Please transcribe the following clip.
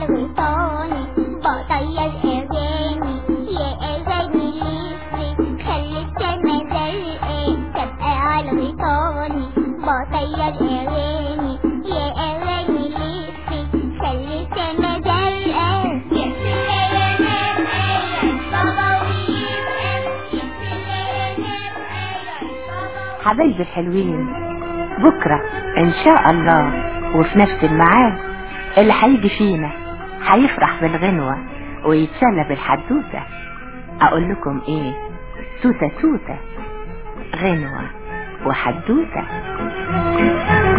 الغيطاني بطير اغاني يا اغاني ليسي خلي السما زرقاء تبقى على الغيطاني بطير اغاني يا اغاني ليسي خلي السما زرقاء حبايبي الحلوين بكرة ان شاء الله وفي نفس الميعاد اللي هيجي فينا هيفرح بالغنوة ويتسلى بالحدوتة اقول لكم ايه توتة توتة غنوة وحدوتة